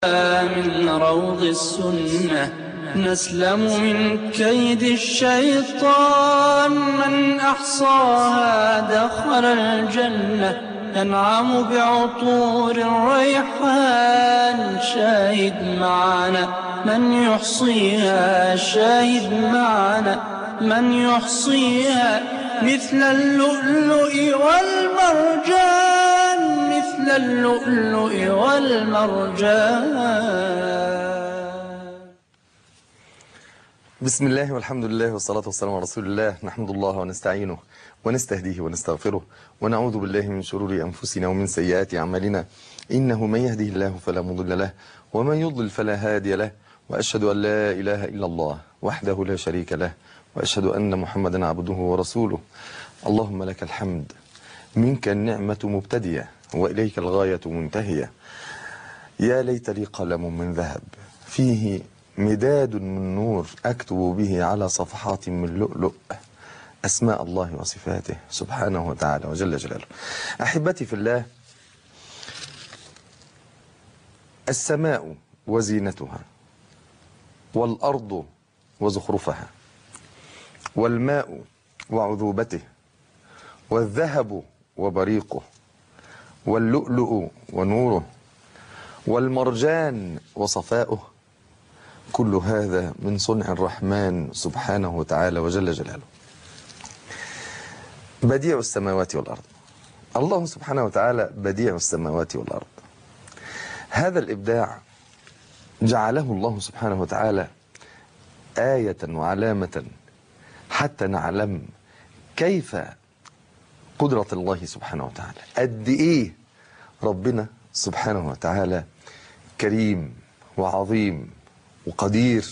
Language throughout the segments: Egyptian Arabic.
من روض السنة نسلم من كيد الشيطان من أحصاها دخل الجنة ينعم بعطور الريحان شاهد معنا من يحصيها شاهد معنا من يحصيها مثل اللؤلؤ والمرجان مثل اللؤلؤ والمرجان بسم الله والحمد لله والصلاة والسلام على رسول الله نحمد الله ونستعينه ونستهديه ونستغفره ونعوذ بالله من شرور أنفسنا ومن سيئات أعمالنا إنه من يهده الله فلا مضل له ومن يضلل فلا هادي له وأشهد أن لا إله إلا الله وحده لا شريك له وأشهد أن محمدا عبده ورسوله اللهم لك الحمد منك النعمة مبتدية وإليك الغاية منتهية يا ليت لي قلم من ذهب فيه مداد من نور أكتب به على صفحات من لؤلؤ أسماء الله وصفاته سبحانه وتعالى وجل جلاله أحبتي في الله السماء وزينتها والأرض وزخرفها والماء وعذوبته والذهب وبريقه واللؤلؤ ونوره والمرجان وصفاؤه كل هذا من صنع الرحمن سبحانه وتعالى وجل جلاله بديع السماوات والأرض الله سبحانه وتعالى بديع السماوات والأرض هذا الإبداع جعله الله سبحانه وتعالى آية وعلامة حتى نعلم كيف قدرة الله سبحانه وتعالى قد إيه ربنا سبحانه وتعالى كريم وعظيم وقدير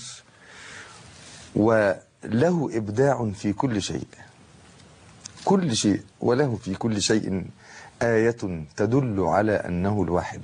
وله إبداع في كل شيء كل شيء وله في كل شيء آية تدل على أنه الواحد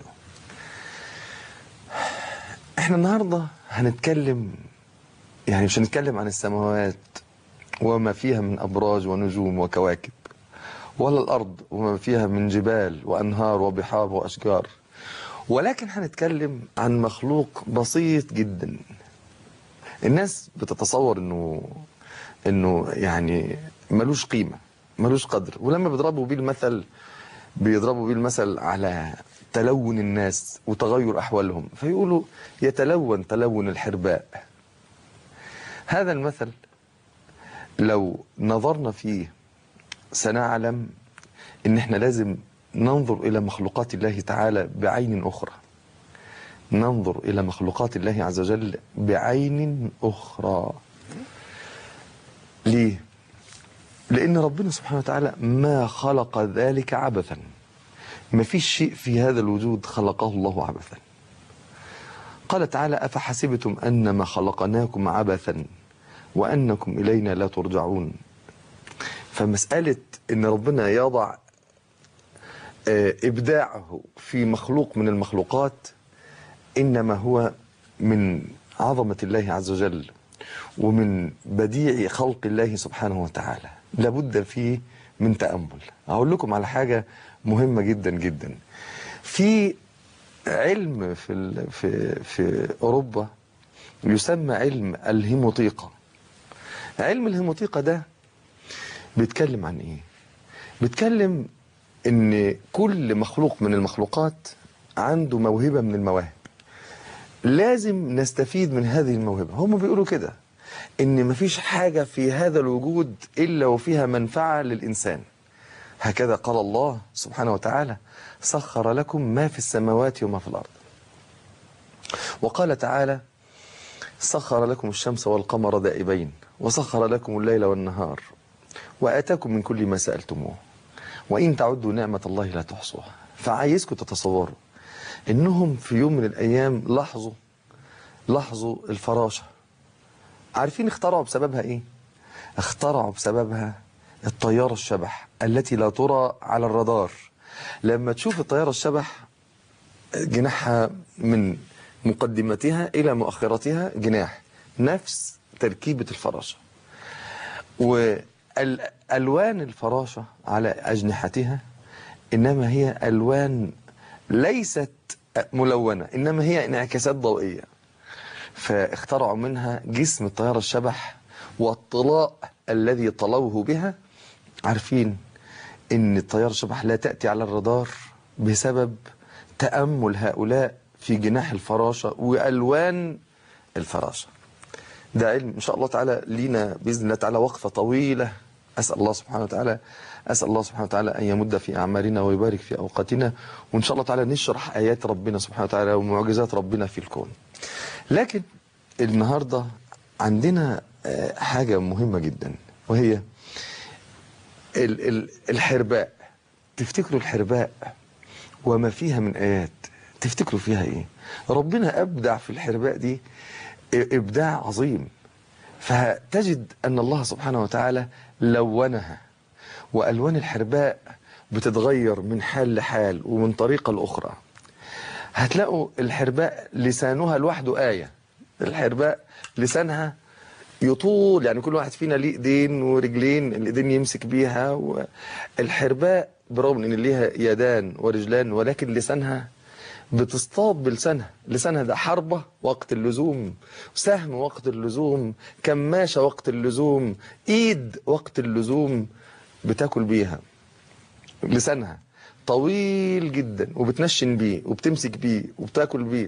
احنا النهاردة هنتكلم يعني مش هنتكلم عن السماوات وما فيها من أبراج ونجوم وكواكب ولا الأرض وما فيها من جبال وأنهار وبحار وأشجار ولكن هنتكلم عن مخلوق بسيط جدا الناس بتتصور انه انه يعني ملوش قيمة ملوش قدر ولما بيضربوا بيه المثل بيضربوا بيه المثل على تلون الناس وتغير أحوالهم فيقولوا يتلون تلون الحرباء هذا المثل لو نظرنا فيه سنعلم ان احنا لازم ننظر الى مخلوقات الله تعالى بعين اخرى ننظر الى مخلوقات الله عز وجل بعين اخرى ليه لان ربنا سبحانه وتعالى ما خلق ذلك عبثا ما فيش شيء في هذا الوجود خلقه الله عبثا قال تعالى افحسبتم انما خلقناكم عبثا وانكم الينا لا ترجعون فمسألة ان ربنا يضع ابداعه في مخلوق من المخلوقات انما هو من عظمة الله عز وجل ومن بديع خلق الله سبحانه وتعالى لابد فيه من تأمل اقول لكم على حاجة مهمة جدا جدا في علم في في في اوروبا يسمى علم الهيموطيقة علم الهيموطيقة ده بيتكلم عن ايه بيتكلم ان كل مخلوق من المخلوقات عنده موهبة من المواهب لازم نستفيد من هذه الموهبة هم بيقولوا كده ان مفيش حاجة في هذا الوجود الا وفيها منفعة للانسان هكذا قال الله سبحانه وتعالى سخر لكم ما في السماوات وما في الارض وقال تعالى سخر لكم الشمس والقمر دائبين وسخر لكم الليل والنهار وآتاكم من كل ما سألتموه وإن تعدوا نعمة الله لا تحصوها فعايزكم تتصوروا إنهم في يوم من الأيام لاحظوا لاحظوا الفراشة عارفين اخترعوا بسببها إيه؟ اخترعوا بسببها الطيارة الشبح التي لا ترى على الرادار لما تشوف الطيارة الشبح جناحها من مقدمتها إلى مؤخرتها جناح نفس تركيبة الفراشة والألوان الفراشة على أجنحتها إنما هي ألوان ليست ملونة إنما هي انعكاسات ضوئية فاخترعوا منها جسم الطيارة الشبح والطلاء الذي طلوه بها عارفين ان الطيارة الشبح لا تأتي على الرادار بسبب تأمل هؤلاء في جناح الفراشة وألوان الفراشة ده علم إن شاء الله تعالى لينا بإذن الله تعالى وقفة طويلة أسأل الله سبحانه وتعالى أسأل الله سبحانه وتعالى أن يمد في أعمارنا ويبارك في أوقاتنا وإن شاء الله تعالى نشرح آيات ربنا سبحانه وتعالى ومعجزات ربنا في الكون لكن النهاردة عندنا آه، حاجة مهمة جدا وهي ال- ال- الحرباء تفتكروا الحرباء وما فيها من آيات تفتكروا فيها إيه ربنا أبدع في الحرباء دي إبداع عظيم فتجد أن الله سبحانه وتعالى لونها وألوان الحرباء بتتغير من حال لحال ومن طريقة لأخرى هتلاقوا الحرباء لسانها لوحده آية الحرباء لسانها يطول يعني كل واحد فينا ليه ايدين ورجلين الايدين يمسك بيها والحرباء برغم ان ليها يدان ورجلان ولكن لسانها بتصطاد بلسانها لسانها ده حربة وقت اللزوم سهم وقت اللزوم كماشة وقت اللزوم ايد وقت اللزوم بتاكل بيها لسانها طويل جدا وبتنشن بيه وبتمسك بيه وبتاكل بيه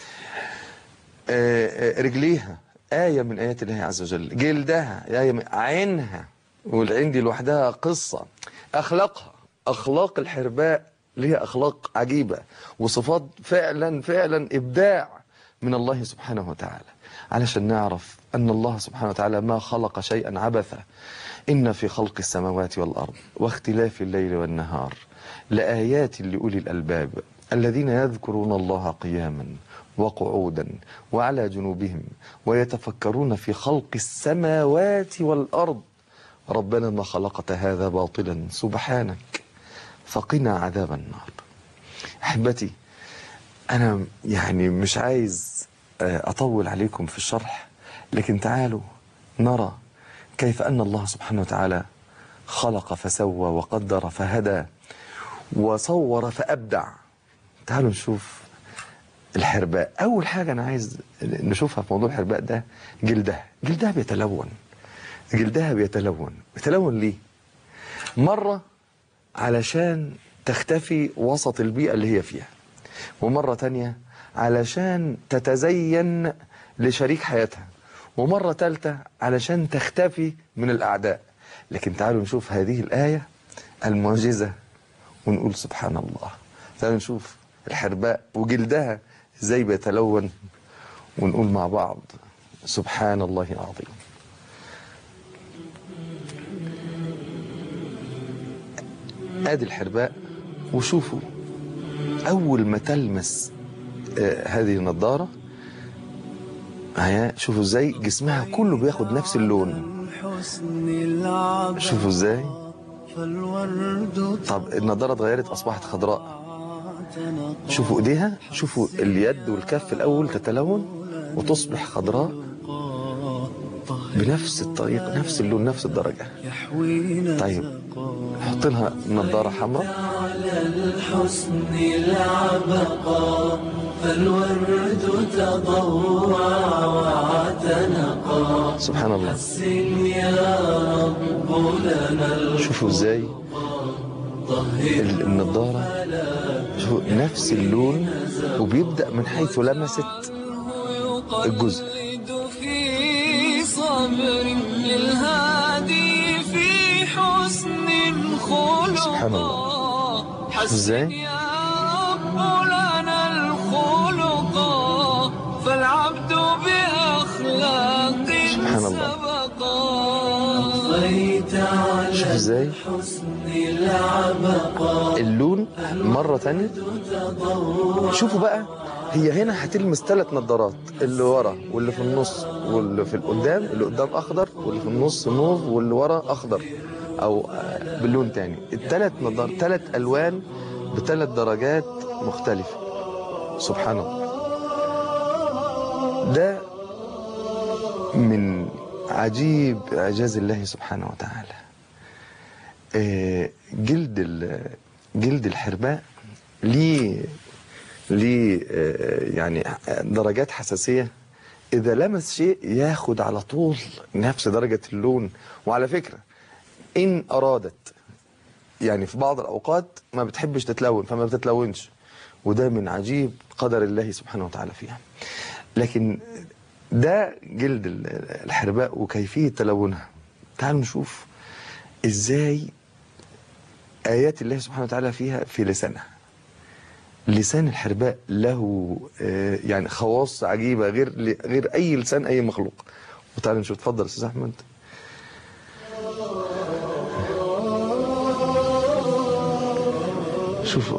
آه، آه، رجليها آية من آيات الله عز وجل جلدها آية من عينها والعين دي لوحدها قصة أخلاقها أخلاق الحرباء ليها أخلاق عجيبة وصفات فعلا فعلا إبداع من الله سبحانه وتعالى علشان نعرف أن الله سبحانه وتعالى ما خلق شيئا عبثا إن في خلق السماوات والأرض واختلاف الليل والنهار لآيات لأولي الألباب الذين يذكرون الله قياما وقعودا وعلى جنوبهم ويتفكرون في خلق السماوات والأرض ربنا ما خلقت هذا باطلا سبحانك فقنا عذاب النار أحبتي أنا يعني مش عايز آه، أطول عليكم في الشرح لكن تعالوا نرى كيف أن الله سبحانه وتعالى خلق فسوى وقدر فهدى وصور فأبدع تعالوا نشوف الحرباء أول حاجة أنا عايز نشوفها في موضوع الحرباء ده جلدها جلدها بيتلون جلدها بيتلون بيتلون ليه مرة علشان تختفي وسط البيئة اللي هي فيها ومرة تانية علشان تتزين لشريك حياتها ومرة تالتة علشان تختفي من الأعداء لكن تعالوا نشوف هذه الآية المعجزة ونقول سبحان الله تعالوا نشوف الحرباء وجلدها ازاي بيتلون ونقول مع بعض سبحان الله العظيم ادي الحرباء وشوفوا اول ما تلمس آه، هذه النضاره هيا شوفوا ازاي جسمها كله بياخد نفس اللون شوفوا ازاي طب النضاره اتغيرت اصبحت خضراء شوفوا ايديها شوفوا اليد والكف الاول تتلون وتصبح خضراء بنفس الطريقه نفس اللون نفس الدرجه طيب حط لها نضاره حمراء الحسن العبقى فالورد تضوع واعتنقا سبحان الله حسن يا رب لنا شوفوا ازاي ال- النضاره شوفوا نفس اللون وبيبدا من حيث لمست الجزء يقلد في صبر للهادي في حسن خلقا سبحان الله. شوف ازاي؟ حسن يا رب لنا الخلقا فالعبد بأخلاق سبحان الله. سبقا أضفيت على شوف ازاي حسن العبقا اللون مرة تانية شوفوا بقى هي هنا هتلمس ثلاث نظارات اللي ورا واللي في النص واللي في القدام اللي قدام اخضر واللي في النص موف واللي ورا اخضر او آه، باللون تاني الثلاث نظار ثلاث الوان بثلاث درجات مختلفة سبحان الله ده من عجيب اعجاز الله سبحانه وتعالى آه، جلد ال- جلد الحرباء ليه ليه آه، يعني درجات حساسية إذا لمس شيء ياخد على طول نفس درجة اللون وعلى فكرة إن أرادت يعني في بعض الأوقات ما بتحبش تتلون فما بتتلونش وده من عجيب قدر الله سبحانه وتعالى فيها لكن ده جلد ال- الحرباء وكيفية تلونها تعالوا نشوف ازاي آيات الله سبحانه وتعالى فيها في لسانها لسان الحرباء له آه، يعني خواص عجيبة غير غير أي لسان أي مخلوق وتعالوا نشوف اتفضل أستاذ أحمد شوفوا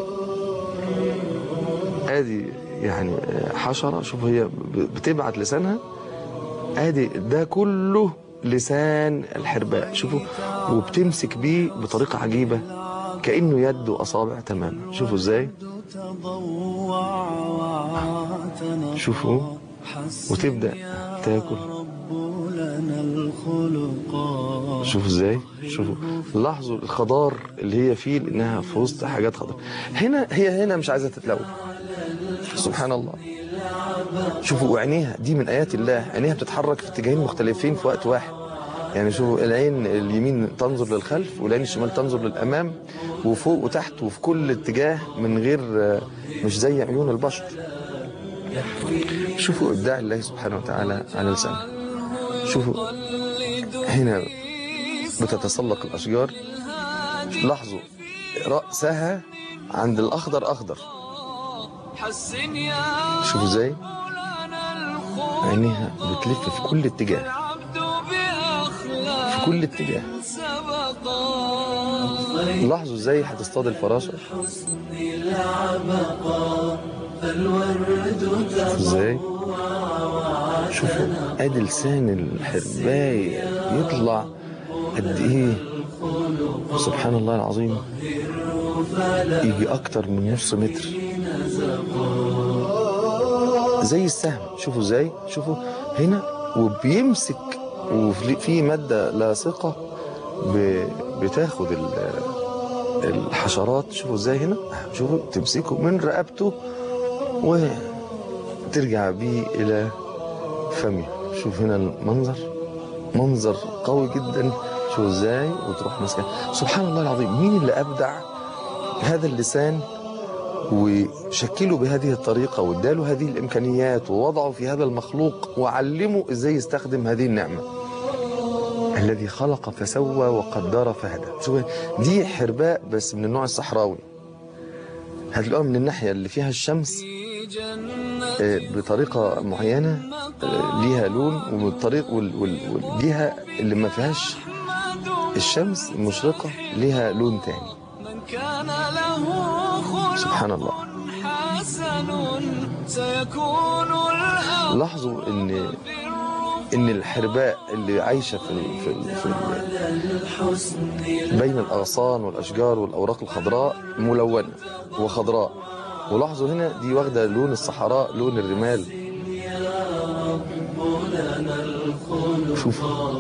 ادي يعني حشرة شوف هي بتبعت لسانها ادي ده كله لسان الحرباء شوفوا وبتمسك بيه بطريقة عجيبة كأنه يد وأصابع تماما شوفوا ازاي تضوع وعاتنا شوفوا وتبدأ تاكل رب لنا الخلقا شوفوا ازاي شوفوا لاحظوا الخضار اللي هي فيه لانها في وسط حاجات خضار هنا هي هنا مش عايزه تتلون سبحان الله شوفوا وعينيها دي من ايات الله عينيها بتتحرك في اتجاهين مختلفين في وقت واحد يعني شوفوا العين اليمين تنظر للخلف والعين الشمال تنظر للامام وفوق وتحت وفي كل اتجاه من غير مش زي عيون البشر شوفوا ابداع الله سبحانه وتعالى على لسانه شوفوا هنا بتتسلق الاشجار لاحظوا راسها عند الاخضر اخضر حسن يا شوفوا ازاي مولانا الخلق عينيها بتلف في كل اتجاه العبد بأخلاق في كل اتجاه سبقا لاحظوا ازاي هتصطاد الفراشه شوفوا ازاي شوفوا ادي لسان الحرباية يطلع قد ايه سبحان الله العظيم يجي اكتر من نص متر زي السهم شوفوا ازاي شوفوا هنا وبيمسك وفي في مادة لاصقة ب- بتاخد ال- الحشرات شوفوا ازاي هنا شوفوا تمسكه من رقبته وترجع بيه الى فمه شوف هنا المنظر منظر قوي جدا شوف ازاي وتروح ماسكه سبحان الله العظيم مين اللي ابدع هذا اللسان وشكله بهذه الطريقة واداله هذه الإمكانيات ووضعه في هذا المخلوق وعلمه إزاي يستخدم هذه النعمة الذي خلق فسوى وقدر فهدى شوف دي حرباء بس من النوع الصحراوي هتلاقوها من الناحية اللي فيها الشمس في جنة آه، بطريقة معينة آه، ليها لون ومن الطريق وال- وال- والجهة اللي ما فيهاش الشمس المشرقة ليها لون تاني من كان له خلق سبحان الله حسن سيكون الأمر لاحظوا ان ان الحرباء اللي عايشه في ال في, ال في ال بين الاغصان والاشجار والاوراق الخضراء ملونه وخضراء ولاحظوا هنا دي واخده لون الصحراء لون الرمال شوفوا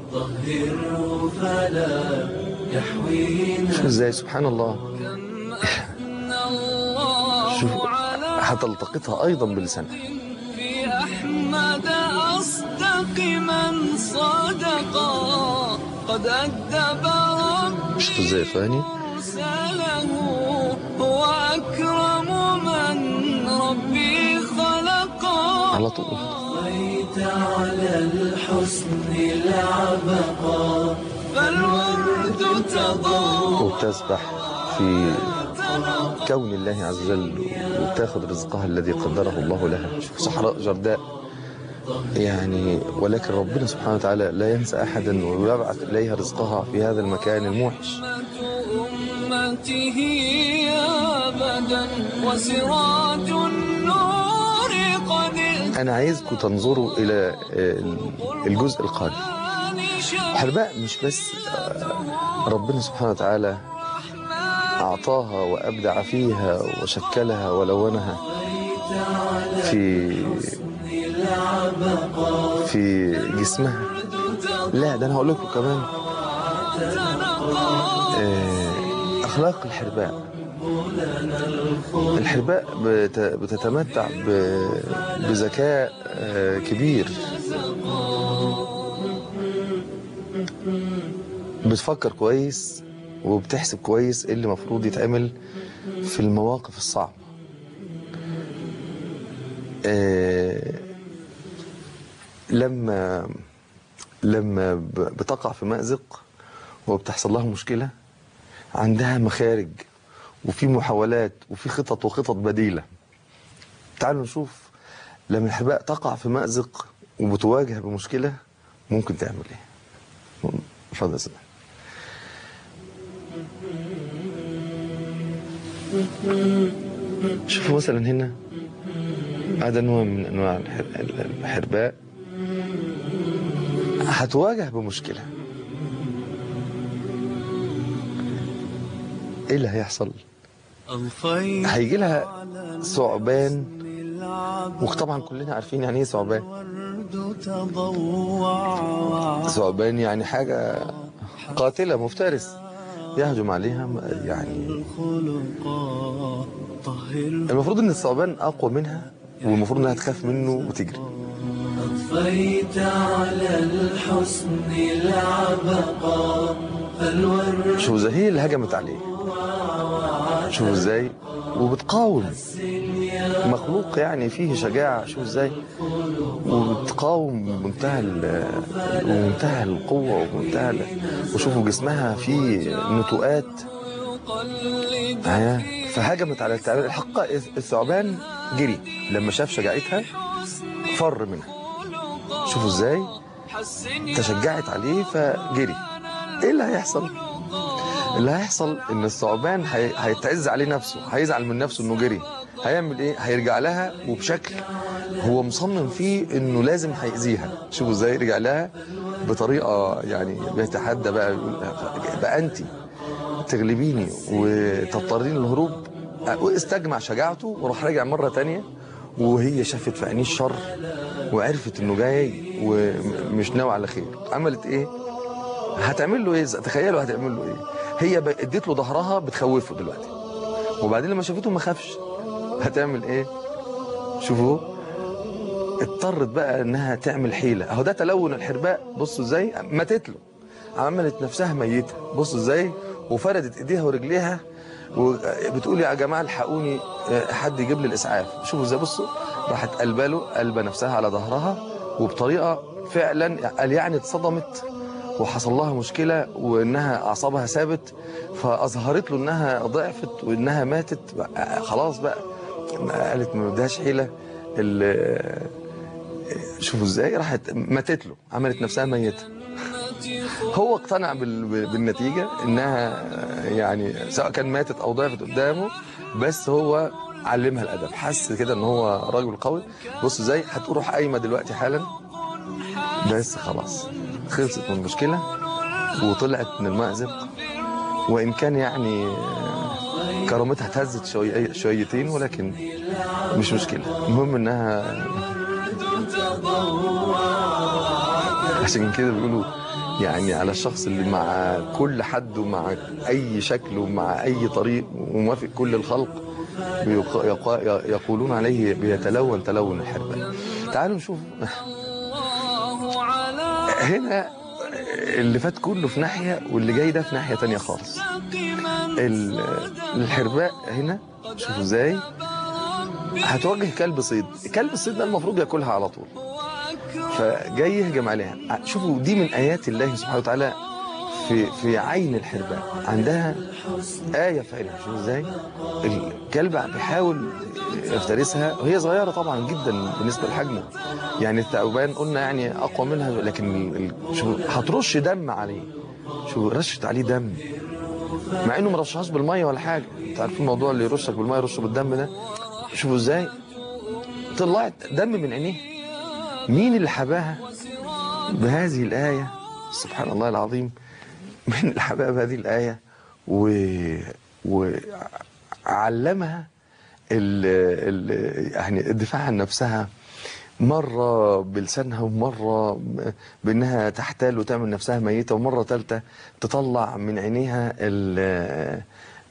شوف ازاي سبحان الله أن الله شوف على هتلتقطها ايضا بلسانها في أحمد أصدق من صدقا قد أدب ربي شوفوا ازاي ثاني مرسله هو أكرم من ربي خلقا على طول بيت على الحسن العبقا فالورد تضوع وبتسبح في كون الله عز وجل وتاخذ رزقها الذي قدره الله لها شوف صحراء جرداء يعني ولكن ربنا سبحانه وتعالى لا ينسى احدا ويبعث اليها رزقها في هذا المكان الموحش أمته أبدا وسراج النور قد انا عايزكم تنظروا الى آه، الجزء القادم حرباء مش بس آه، ربنا سبحانه وتعالى أعطاها وأبدع فيها وشكلها ولونها في في جسمها لا ده أنا هقول لكم كمان آه، أخلاق الحرباء الحرباء بت- بتتمتع ب- بذكاء آه، كبير بتفكر كويس وبتحسب كويس ايه اللي المفروض يتعمل في المواقف الصعبة آه، لما لما ب- بتقع في مأزق وبتحصل لها مشكلة عندها مخارج وفي محاولات وفي خطط وخطط بديلة تعالوا نشوف لما الحرباء تقع في مأزق وبتواجه بمشكلة ممكن تعمل ايه اتفضل يا سيدي شوفوا مثلا هنا هذا نوع من انواع الحر- الحرباء هتواجه بمشكلة ايه اللي هيحصل الخير هيجي لها ثعبان وطبعا كلنا عارفين يعني ايه ثعبان ورد تضوع ثعبان يعني حاجة قاتلة مفترس يهجم عليها يعني الخلق طهر المفروض ان الثعبان اقوى منها والمفروض انها تخاف منه وتجري أضفيت على الحسن العبقى فالورد شوفوا ازاي هي اللي هجمت عليه شوفوا ازاي وبتقاوم مخلوق يعني فيه شجاعة شوفوا ازاي وبتقاوم بمنتهى ال- بمنتهى القوة وبمنتهى ال- وشوفوا جسمها فيه نتوءات آه، فهجمت على التعبان الحقيقة الثعبان جري لما شاف شجاعتها فر منها شوفوا ازاي تشجعت عليه فجري ايه اللي هيحصل اللي هيحصل ان الثعبان هي- هيتعز عليه نفسه هيزعل من نفسه انه جري هيعمل ايه هيرجع لها وبشكل هو مصمم فيه انه لازم هيأذيها شوفوا ازاي رجع لها بطريقه يعني بيتحدى بقى يقول بقى انت تغلبيني وتضطرين للهروب واستجمع شجاعته وراح راجع مره تانية وهي شافت في عينيه الشر وعرفت انه جاي ومش ناوي على خير عملت ايه هتعمل له ايه تخيلوا هتعمل له ايه هي ب- اديت له ظهرها بتخوفه دلوقتي وبعدين لما شافته ما خافش هتعمل ايه شوفوا اضطرت بقى انها تعمل حيله اهو ده تلون الحرباء بصوا ازاي ماتت له عملت نفسها ميته بصوا ازاي وفردت ايديها ورجليها وبتقول يا جماعه الحقوني اه، حد يجيب لي الاسعاف شوفوا ازاي بصوا راحت قلبه له قلبه نفسها على ظهرها وبطريقه فعلا قال يعني اتصدمت وحصل لها مشكله وانها اعصابها ثابت فاظهرت له انها ضعفت وانها ماتت بقى- خلاص بقى قالت ما بدهاش حيله ال- شوفوا ازاي راحت ماتت له عملت نفسها ميته هو اقتنع بال- بالنتيجة انها يعني سواء كان ماتت او ضعفت قدامه بس هو علمها الادب حس كده ان هو راجل قوي بص ازاي هتروح قايمه دلوقتي حالا بس خلاص خلصت من المشكله وطلعت من المأزق وان كان يعني كرامتها اتهزت شوي شويتين ولكن مش مشكله المهم انها عشان كده بيقولوا يعني على الشخص اللي مع كل حد ومع اي شكل ومع اي طريق وموافق كل الخلق بيق- يق- يقولون عليه بيتلون تلون الحرباء تعالوا نشوف الله على هنا اللي فات كله في ناحية واللي جاي ده في ناحية تانية خالص من ال- الحرباء هنا شوفوا ازاي هتواجه كلب صيد كلب الصيد ده المفروض ياكلها على طول فجاي يهجم عليها شوفوا دي من ايات الله سبحانه وتعالى في في عين الحرباء عندها آية في عينها شوفوا ازاي الكلب بيحاول يفترسها وهي صغيرة طبعا جدا بالنسبة لحجمه يعني الثعبان قلنا يعني أقوى منها لكن ال- ال- شوفوا هترش دم عليه شوفوا رشت عليه دم مع انه ما رشهاش بالميه ولا حاجه انت عارفين الموضوع اللي يرشك بالميه يرشه بالدم ده شوفوا ازاي طلعت دم من عينيه مين اللي حباها بهذه الآية سبحان الله العظيم من اللي حباها بهذه الآية و... وعلمها ال... ال... يعني الدفاع عن نفسها مرة بلسانها ومرة بأنها تحتال وتعمل نفسها ميتة ومرة ثالثة تطلع من عينيها ال...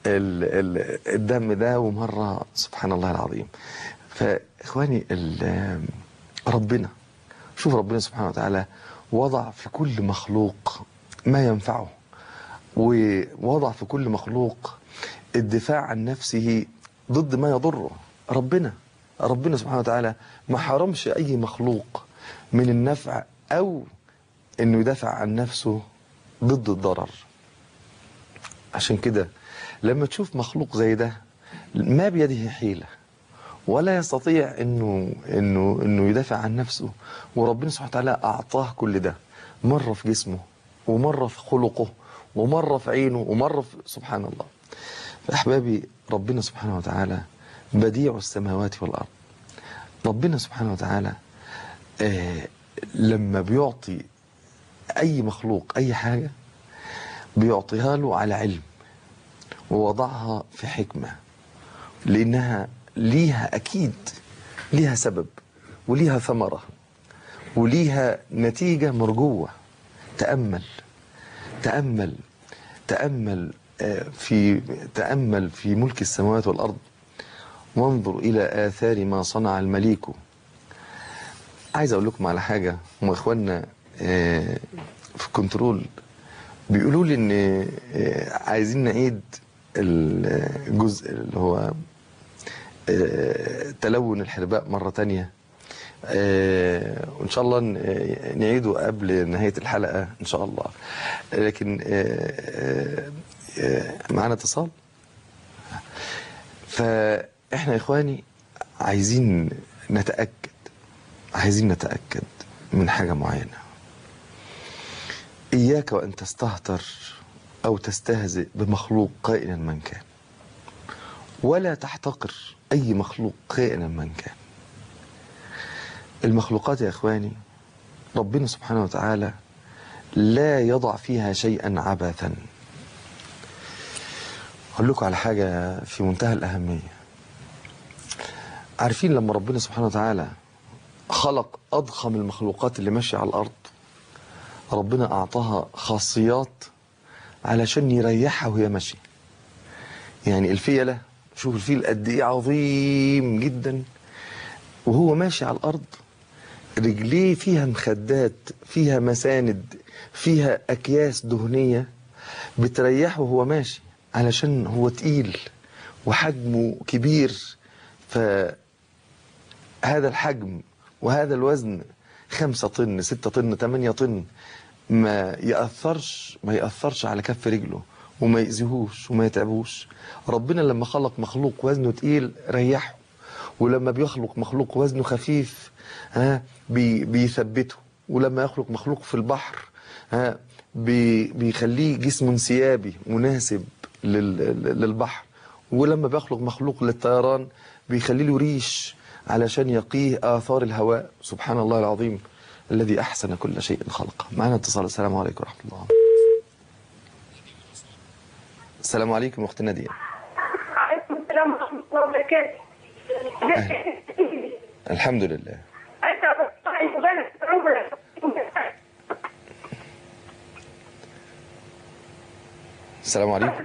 ال ال الدم ده ومرة سبحان الله العظيم فإخواني ال- ربنا شوف ربنا سبحانه وتعالى وضع في كل مخلوق ما ينفعه ووضع في كل مخلوق الدفاع عن نفسه ضد ما يضره ربنا ربنا سبحانه وتعالى ما حرمش أي مخلوق من النفع أو أنه يدافع عن نفسه ضد الضرر عشان كده لما تشوف مخلوق زي ده ما بيده حيلة ولا يستطيع انه انه انه يدافع عن نفسه وربنا سبحانه وتعالى اعطاه كل ده مره في جسمه ومره في خلقه ومره في عينه ومره في سبحان الله فاحبابي ربنا سبحانه وتعالى بديع السماوات والارض ربنا سبحانه وتعالى آه لما بيعطي اي مخلوق اي حاجه بيعطيها له على علم ووضعها في حكمة لأنها ليها أكيد ليها سبب وليها ثمرة وليها نتيجة مرجوة تأمل تأمل تأمل آه، في تأمل في ملك السماوات والأرض وانظر إلى آثار ما صنع المليك عايز أقول لكم على حاجة هم إخواننا آه، في كنترول بيقولوا لي ان آه، عايزين نعيد الجزء اللي هو آه، تلون الحرباء مرة تانية آه، وإن شاء الله ن- آه، نعيده قبل نهاية الحلقة إن شاء الله لكن آه، آه، آه، معانا اتصال فإحنا يا إخواني عايزين نتأكد عايزين نتأكد من حاجة معينة إياك وأن تستهتر أو تستهزئ بمخلوق كائنا من كان ولا تحتقر أي مخلوق كائنا من كان المخلوقات يا إخواني ربنا سبحانه وتعالى لا يضع فيها شيئا عبثا أقول لكم على حاجة في منتهى الأهمية عارفين لما ربنا سبحانه وتعالى خلق أضخم المخلوقات اللي ماشية على الأرض ربنا أعطاها خاصيات علشان يريحها وهي ماشية يعني الفيلة شوف الفيل قد إيه عظيم جدا وهو ماشي على الأرض رجليه فيها مخدات فيها مساند فيها أكياس دهنية بتريحه وهو ماشي علشان هو تقيل وحجمه كبير فهذا الحجم وهذا الوزن خمسة طن ستة طن تمانية طن ما يأثرش ما يأثرش على كف رجله وما يأذيهوش وما يتعبوش ربنا لما خلق مخلوق وزنه تقيل ريحه ولما بيخلق مخلوق وزنه خفيف ها بي بيثبته ولما يخلق مخلوق في البحر ها بي بيخليه جسم انسيابي مناسب لل- للبحر ولما بيخلق مخلوق للطيران بيخلي له ريش علشان يقيه آثار الهواء سبحان الله العظيم الذي أحسن كل شيء خلقه معنا اتصال السلام عليكم ورحمة الله السلام عليكم أخت نادية عليكم السلام ورحمة الله وبركاته. الحمد لله أنت صاحب بلد عمرك. السلام عليكم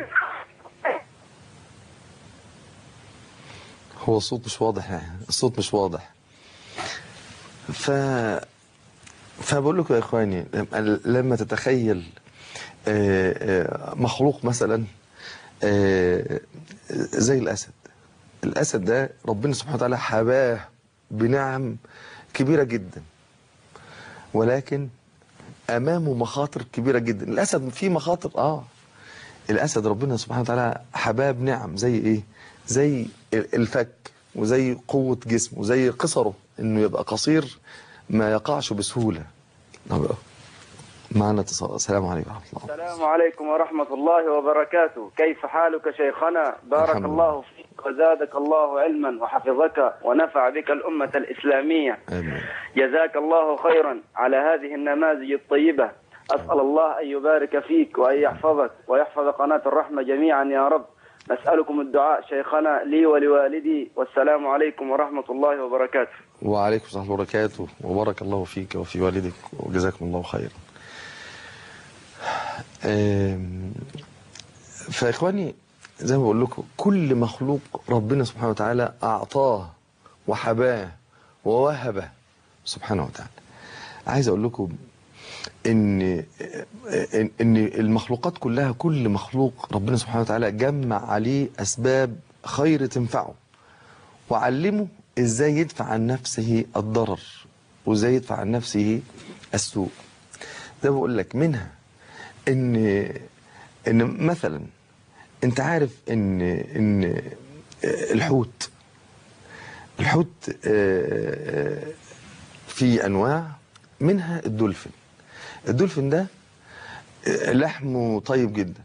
هو الصوت مش واضح يعني الصوت مش واضح ف فبقول لكم يا اخواني لما- لما تتخيل آه، آه، مخلوق مثلا آه، زي الاسد الاسد ده ربنا سبحانه وتعالى حباه بنعم كبيره جدا ولكن امامه مخاطر كبيره جدا الاسد فيه مخاطر اه الاسد ربنا سبحانه وتعالى حباب نعم زي ايه زي الفك وزي قوة جسمه وزي قصره انه يبقى قصير ما يقعش بسهولة معنا اتصال السلام عليكم ورحمة الله السلام عليكم ورحمة الله وبركاته كيف حالك شيخنا بارك الحمد لله. الله فيك وزادك الله علما وحفظك ونفع بك الأمة الإسلامية امين جزاك الله خيرا على هذه النماذج الطيبة أسأل الله أن يبارك فيك وأن يحفظك ويحفظ قناة الرحمة جميعا يا رب نسألكم الدعاء شيخنا لي ولوالدي والسلام عليكم ورحمة الله وبركاته وعليكم السلام ورحمة الله وبركاته وبارك الله فيك وفي والدك وجزاكم الله خيرا أم، فإخواني زي ما بقول لكم كل مخلوق ربنا سبحانه وتعالى أعطاه وحباه ووهبه سبحانه وتعالى عايز أقول لكم إن إن إن المخلوقات كلها كل مخلوق ربنا سبحانه وتعالى جمع عليه أسباب خير تنفعه وعلمه إزاي يدفع عن نفسه الضرر وإزاي يدفع عن نفسه السوء ده بقول لك منها إن إن مثلا أنت عارف إن إن الحوت الحوت آه، في انواع منها الدولفين الدولفين ده آه، لحمه طيب جدا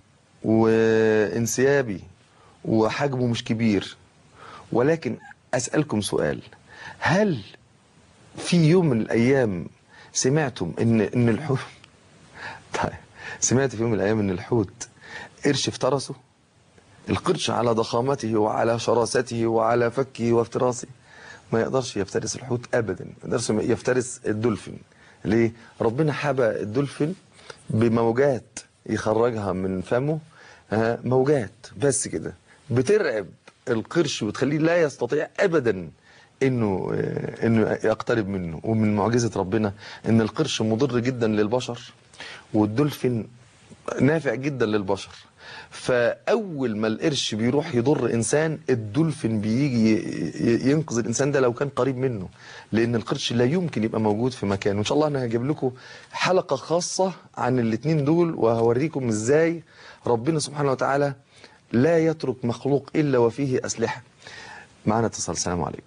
وانسيابي وحجمه مش كبير ولكن اسالكم سؤال هل في يوم من الايام سمعتم ان ان الحوت طيب سمعت في يوم من الايام ان الحوت قرش افترسه القرش على ضخامته وعلى شراسته وعلى فكه وافتراسه ما يقدرش يفترس الحوت ابدا ما يقدرش يفترس الدولفين ليه ربنا حبى الدولفين بموجات يخرجها من فمه آه، موجات بس كده بترعب القرش وتخليه لا يستطيع ابدا انه آه، انه يقترب منه ومن معجزه ربنا ان القرش مضر جدا للبشر والدولفين نافع جدا للبشر فاول ما القرش بيروح يضر انسان الدولفين بيجي ي- ينقذ الانسان ده لو كان قريب منه لان القرش لا يمكن يبقى موجود في مكان وان شاء الله انا هجيب لكم حلقه خاصه عن الاثنين دول وهوريكم ازاي ربنا سبحانه وتعالى لا يترك مخلوق الا وفيه اسلحه معنا اتصال السلام عليكم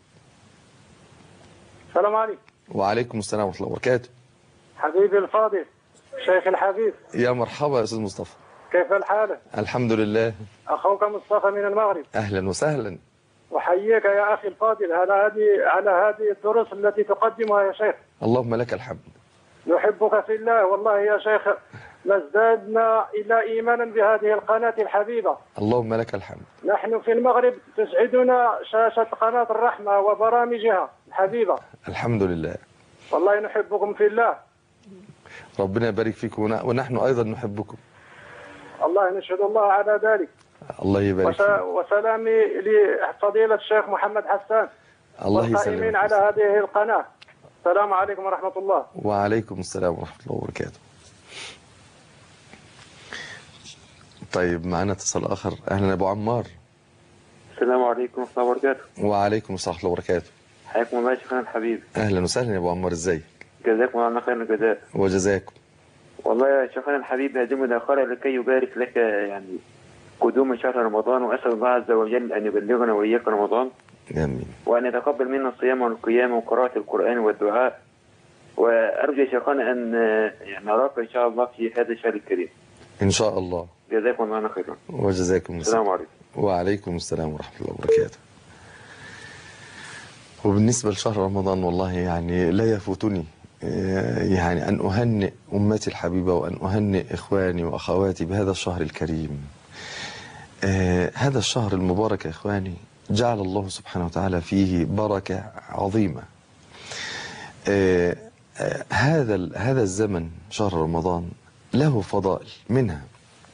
السلام عليكم وعليكم السلام ورحمه الله وبركاته حبيبي الفاضل شيخ الحبيب يا مرحبا يا استاذ مصطفى كيف الحال الحمد لله أخوك مصطفى من المغرب اهلا وسهلا أحييك يا أخي الفاضل على هذه على هذه الدروس التي تقدمها يا شيخ اللهم لك الحمد نحبك في الله والله يا شيخ ما ازدادنا إلا إيمانا بهذه القناة الحبيبة اللهم لك الحمد نحن في المغرب تسعدنا شاشة قناة الرحمة وبرامجها الحبيبة الحمد لله والله نحبكم في الله ربنا يبارك فيكم ون- ونحن ايضا نحبكم الله نشهد الله على ذلك الله يبارك وس- فيك وسلامي لفضيلة الشيخ محمد حسان الله والقائمين يسلمك على هذه القناة السلام عليكم ورحمة الله وعليكم السلام ورحمة الله وبركاته طيب معنا اتصال آخر أهلا يا أبو عمار السلام عليكم ورحمة الله وبركاته وعليكم السلام ورحمة الله وبركاته حياكم الله يا شيخنا الحبيب أهلا وسهلا يا أبو عمار إزيك جزاكم الله عنا خير الجزاء وجزاكم والله يا شيخنا الحبيب هذه مداخلة لكي يبارك لك يعني قدوم شهر رمضان وأسأل الله عز وجل أن يبلغنا وإياك رمضان آمين وأن يتقبل منا الصيام والقيام وقراءة القرآن والدعاء وأرجو يا شيخنا أن يعني نراك إن شاء الله في هذا الشهر الكريم إن شاء الله جزاكم الله عنا خيرا وجزاكم السلام السلام عليكم وعليكم السلام ورحمة الله وبركاته وبالنسبة لشهر رمضان والله يعني لا يفوتني آه، يعني أن أهنئ أمتي الحبيبة وأن أهنئ إخواني وأخواتي بهذا الشهر الكريم آه، هذا الشهر المبارك يا إخواني جعل الله سبحانه وتعالى فيه بركة عظيمة آه، آه، هذا ال- هذا الزمن شهر رمضان له فضائل منها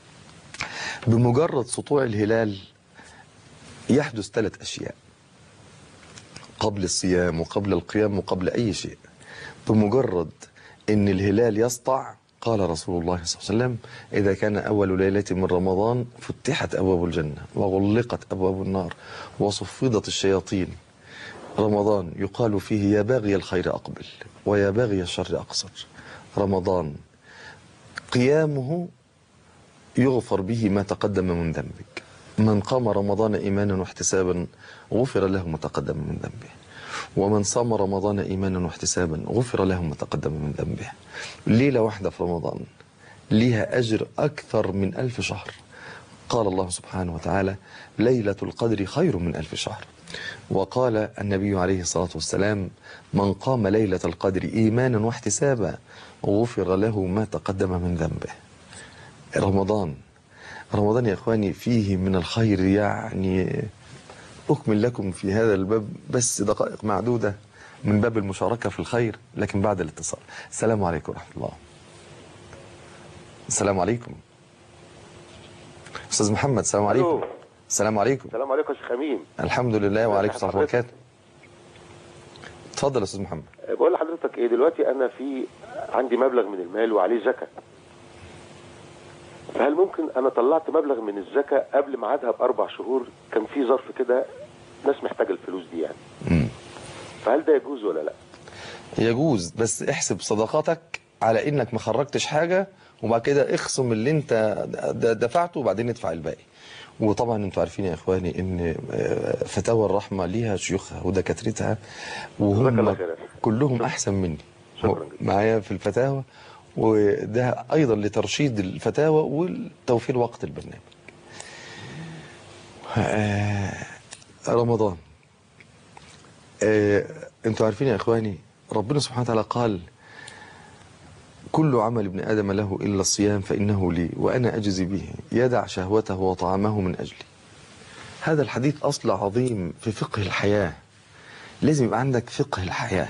بمجرد سطوع الهلال يحدث ثلاث أشياء قبل الصيام وقبل القيام وقبل أي شيء بمجرد أن الهلال يسطع قال رسول الله صلى الله عليه وسلم إذا كان أول ليلة من رمضان فتحت أبواب الجنة وغلقت أبواب النار وصفدت الشياطين رمضان يقال فيه يا باغي الخير أقبل ويا باغي الشر أقصر رمضان قيامه يغفر به ما تقدم من ذنبك من قام رمضان إيمانا واحتسابا غفر له ما تقدم من ذنبه ومن صام رمضان إيمانا واحتسابا غفر له ما تقدم من ذنبه ليلة واحدة في رمضان ليها أجر أكثر من ألف شهر قال الله سبحانه وتعالى ليلة القدر خير من ألف شهر وقال النبي عليه الصلاة والسلام من قام ليلة القدر إيمانا واحتسابا غفر له ما تقدم من ذنبه رمضان رمضان يا إخواني فيه من الخير يعني أكمل لكم في هذا الباب بس دقائق معدودة من باب المشاركة في الخير لكن بعد الاتصال السلام عليكم ورحمة الله السلام عليكم أستاذ محمد السلام عليكم السلام عليكم السلام عليكم يا شيخ امين الحمد لله وعليكم السلام ورحمه الله وبركاته اتفضل يا استاذ محمد بقول لحضرتك ايه دلوقتي انا في عندي مبلغ من المال وعليه زكاه فهل ممكن انا طلعت مبلغ من الزكاه قبل ميعادها باربع شهور كان في ظرف كده ناس محتاجه الفلوس دي يعني مم. فهل ده يجوز ولا لا يجوز بس احسب صدقاتك على انك ما خرجتش حاجه وبعد كده اخصم اللي انت د- دفعته وبعدين ادفع الباقي وطبعا انتوا عارفين يا اخواني ان آه، فتاوى الرحمه ليها شيوخها ودكاترتها جزاك الله وهم خير. كلهم احسن مني شكراً هو معايا في الفتاوى وده ايضا لترشيد الفتاوى والتوفير وقت البرنامج آه، رمضان آه، انتوا عارفين يا اخواني ربنا سبحانه وتعالى قال كل عمل ابن ادم له الا الصيام فانه لي وانا اجزي به يدع شهوته وطعامه من اجلي هذا الحديث اصل عظيم في فقه الحياه لازم يبقى عندك فقه الحياه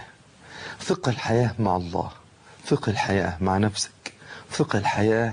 فقه الحياه مع الله فقه الحياه مع نفسك فقه الحياه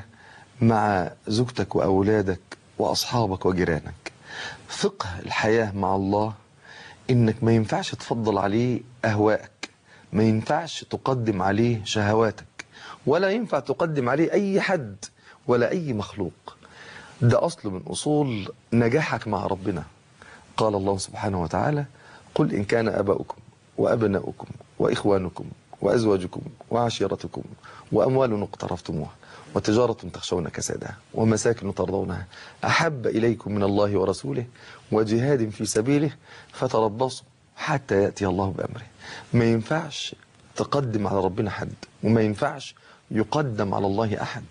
مع زوجتك واولادك واصحابك وجيرانك فقه الحياه مع الله انك ما ينفعش تفضل عليه اهواءك ما ينفعش تقدم عليه شهواتك ولا ينفع تقدم عليه اي حد ولا اي مخلوق ده اصل من اصول نجاحك مع ربنا قال الله سبحانه وتعالى قل ان كان اباؤكم وابناؤكم واخوانكم وازواجكم وعشيرتكم واموال اقترفتموها وتجارة تخشون كسادها ومساكن ترضونها أحب إليكم من الله ورسوله وجهاد في سبيله فتربصوا حتى يأتي الله بأمره ما ينفعش تقدم على ربنا حد وما ينفعش يقدم على الله أحد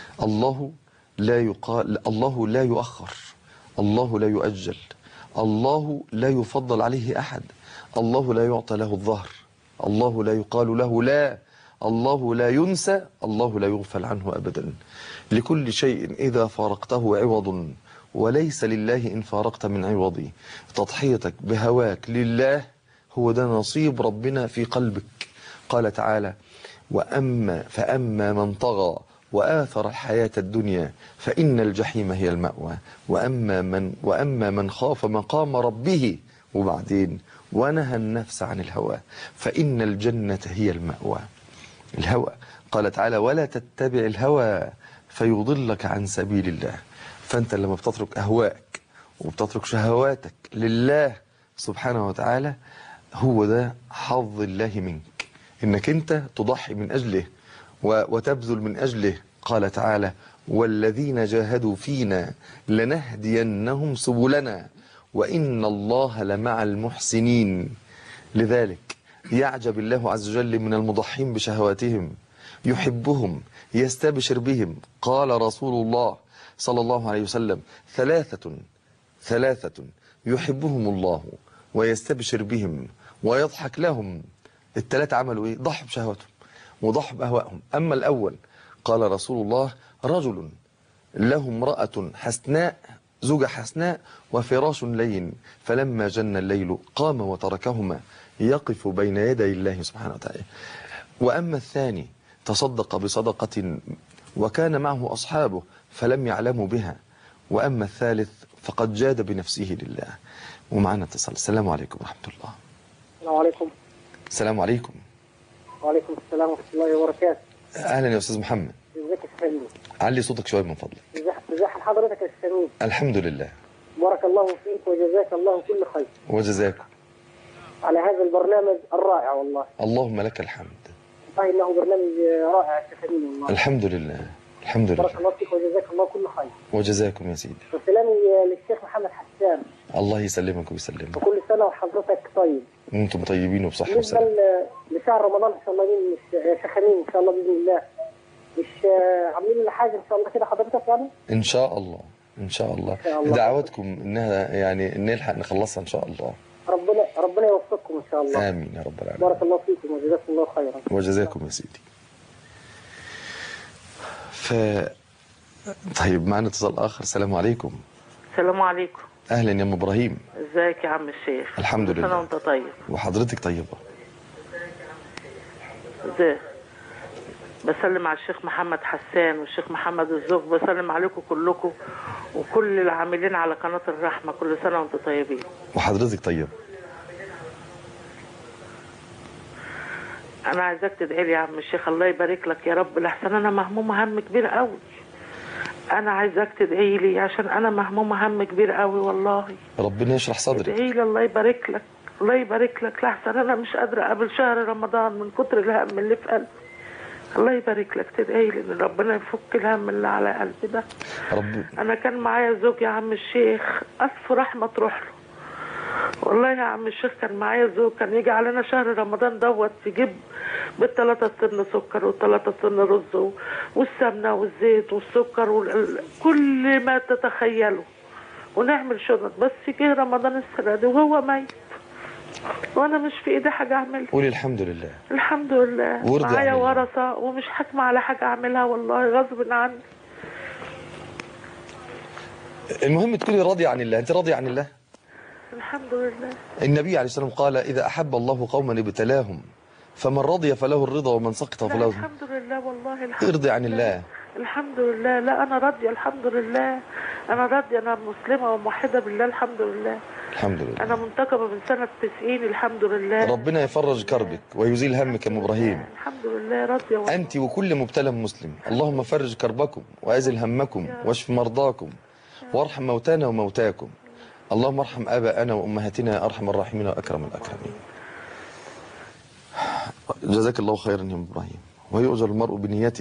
الله لا يقال الله لا يؤخر الله لا يؤجل الله لا يفضل عليه أحد الله لا يعطى له الظهر الله لا يقال له لا الله لا ينسى الله لا يغفل عنه أبدا لكل شيء إذا فارقته عوض وليس لله إن فارقت من عوضي تضحيتك بهواك لله هو ده نصيب ربنا في قلبك قال تعالى وأما فأما من طغى وآثر الحياة الدنيا فإن الجحيم هي المأوى وأما من وأما من خاف مقام ربه وبعدين ونهى النفس عن الهوى فإن الجنة هي المأوى الهوى قال تعالى ولا تتبع الهوى فيضلك عن سبيل الله فأنت لما بتترك أهواءك وبتترك شهواتك لله سبحانه وتعالى هو ده حظ الله منك انك انت تضحي من اجله و- وتبذل من اجله قال تعالى والذين جاهدوا فينا لنهدينهم سبلنا وان الله لمع المحسنين لذلك يعجب الله عز وجل من المضحين بشهواتهم يحبهم يستبشر بهم قال رسول الله صلى الله عليه وسلم ثلاثة ثلاثة يحبهم الله ويستبشر بهم ويضحك لهم الثلاثة عملوا ايه ضحوا بشهوتهم وضحوا بأهوائهم أما الأول قال رسول الله رجل له امرأة حسناء زوجة حسناء وفراش لين فلما جن الليل قام وتركهما يقف بين يدي الله سبحانه وتعالى وأما الثاني تصدق بصدقة وكان معه أصحابه فلم يعلموا بها وأما الثالث فقد جاد بنفسه لله ومعنا اتصال السلام عليكم ورحمة الله السلام عليكم السلام عليكم وعليكم السلام ورحمة الله وبركاته أهلا يا أستاذ محمد ازيك يا سمير علي صوتك شوية من فضلك ازي- ازي حال حضرتك يا سمير الحمد لله بارك الله فيك وجزاك الله كل خير وجزاكم على هذا البرنامج الرائع والله اللهم لك الحمد والله انه برنامج رائع يا سمير والله الحمد لله الحمد بارك لله الله فيك وجزاك الله كل خير وجزاكم يا سيدي وسلامي للشيخ محمد حسان الله يسلمك ويسلمك وكل سنة وحضرتك طيب وانتم طيبين وبصحة بالنسبة وسلام ل- لشهر رمضان ان شاء الله مين مش يا شيخ امين ان شاء الله باذن الله مش آه، عاملين لنا حاجه ان شاء الله كده حضرتك يعني ان شاء الله ان شاء الله إن شاء الله. دعواتكم انها يعني نلحق نخلصها ان شاء الله ربنا ربنا يوفقكم ان شاء الله امين يا رب العالمين بارك الله فيكم وجزاكم الله خيرا وجزاكم يا سيدي ف طيب معنا اتصال اخر السلام عليكم السلام عليكم اهلا يا ام ابراهيم ازيك يا عم الشيخ الحمد كل سنة لله. وانت طيب وحضرتك طيبه ازيك بسلم على الشيخ محمد حسان والشيخ محمد الزوق بسلم عليكم كلكم وكل العاملين على قناة الرحمة كل سنة وانتم طيبين وحضرتك طيب انا عايزاك تدعي لي يا عم الشيخ الله يبارك لك يا رب لحسن انا مهمومه هم كبير قوي انا عايزاك تدعي لي عشان انا مهمومه هم كبير قوي والله ربنا يشرح صدرك ادعي لي الله يبارك لك الله يبارك لك لحسن انا مش قادره قبل شهر رمضان من كتر الهم اللي في قلبي الله يبارك لك تدعي لي ان ربنا يفك الهم اللي على قلبي ده رب انا كان معايا زوج يا عم الشيخ الف رحمه تروح له والله يا عم الشيخ كان معايا زوج كان يجي علينا شهر رمضان دوت يجيب بالثلاثة سن سكر والثلاثة سن رز و- والسمنة والزيت والسكر وال... كل ما تتخيله ونعمل شنط بس جه رمضان السنة دي وهو ميت وانا مش في ايدي حاجة اعملها قولي الحمد لله الحمد لله وارضي معايا عن الله. ورثة ومش حاكمة على حاجة اعملها والله غصب عني المهم تكوني راضية عن الله انت راضية عن الله الحمد لله النبي عليه الصلاة والسلام قال إذا أحب الله قوما ابتلاهم فمن رضي فله الرضا ومن سقط لا فله الحمد لله والله الحمد ارضي عن لله. الله الحمد لله لا انا راضيه الحمد لله انا راضيه انا مسلمه وموحده بالله الحمد لله الحمد لله انا منتقبه من سنه 90 الحمد لله ربنا يفرج كربك ويزيل همك يا أم إبراهيم الحمد لله راضيه والله. أنت وكل مبتلى مسلم اللهم فرج كربكم وأزل همكم واشف مرضاكم وارحم موتانا وموتاكم اللهم ارحم آباءنا وأمهاتنا يا أرحم الراحمين وأكرم الأكرمين جزاك الله خيرا يا أم إبراهيم ويؤجر المرء بنيته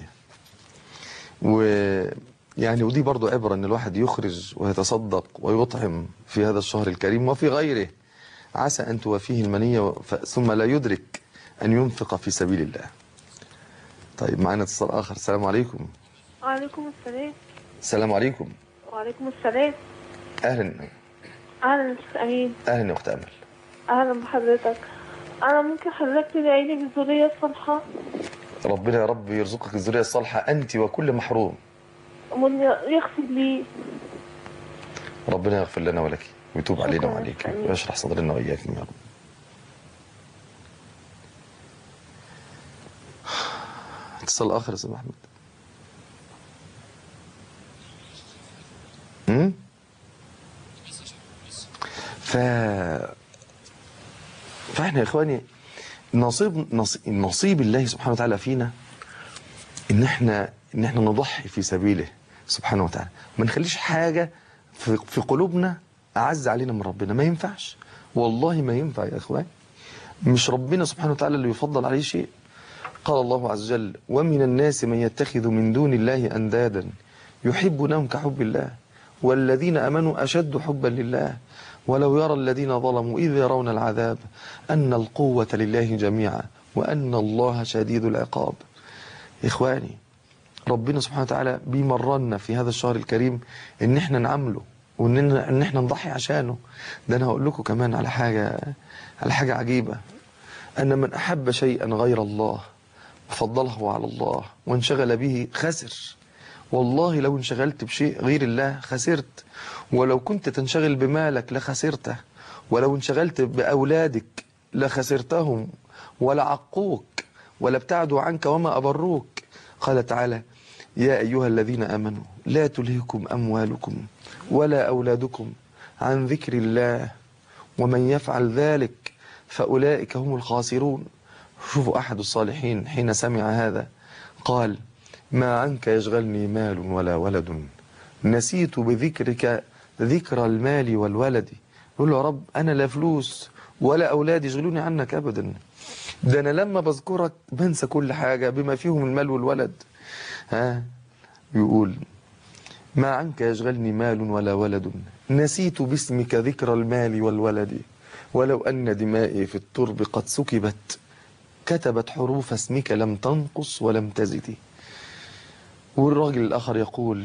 ويعني ودي برضو عبرة أن الواحد يخرج ويتصدق ويطعم في هذا الشهر الكريم وفي غيره عسى أن توافيه المنية ف- ثم لا يدرك أن ينفق في سبيل الله طيب معنا اتصال آخر السلام عليكم وعليكم السلام السلام عليكم وعليكم السلام أهلا اهلا استاذ امين أهلا يا أخت أمل اهلا بحضرتك انا ممكن حضرتك تدعي لي بالذريه الصالحه ربنا يا رب يرزقك الذرية الصالحة أنت وكل محروم ومن يغفر لي ربنا يغفر لنا ولك ويتوب علينا شكراً. وعليك آمين. ويشرح صدرنا وإياكم يا رب اتصال آخر يا أستاذ أحمد هم؟ ف فاحنا يا اخواني نصيب نصيب, نصيب الله سبحانه وتعالى فينا ان احنا ان احنا نضحي في سبيله سبحانه وتعالى ما نخليش حاجه في, في قلوبنا اعز علينا من ربنا ما ينفعش والله ما ينفع يا اخوان مش ربنا سبحانه وتعالى اللي يفضل عليه شيء قال الله عز وجل ومن الناس من يتخذ من دون الله اندادا يحبونهم كحب الله والذين امنوا اشد حبا لله ولو يرى الذين ظلموا اذ يرون العذاب ان القوه لله جميعا وان الله شديد العقاب اخواني ربنا سبحانه وتعالى بيمرنا في هذا الشهر الكريم ان احنا نعامله وان ان احنا نضحي عشانه ده انا هقول لكم كمان على حاجه على حاجه عجيبه ان من احب شيئا غير الله وفضله على الله وانشغل به خسر والله لو انشغلت بشيء غير الله خسرت ولو كنت تنشغل بمالك لخسرته ولو انشغلت بأولادك لخسرتهم ولا عقوك ولا ابتعدوا عنك وما أبروك قال تعالى يا أيها الذين آمنوا لا تلهكم أموالكم ولا أولادكم عن ذكر الله ومن يفعل ذلك فأولئك هم الخاسرون شوفوا أحد الصالحين حين سمع هذا قال ما عنك يشغلني مال ولا ولد نسيت بذكرك ذكر المال والولد يقول له يا رب أنا لا فلوس ولا أولاد يشغلوني عنك أبدا ده أنا لما بذكرك بنسى كل حاجة بما فيهم المال والولد ها يقول ما عنك يشغلني مال ولا ولد نسيت باسمك ذكر المال والولد ولو أن دمائي في الترب قد سكبت كتبت حروف اسمك لم تنقص ولم تزد والراجل الآخر يقول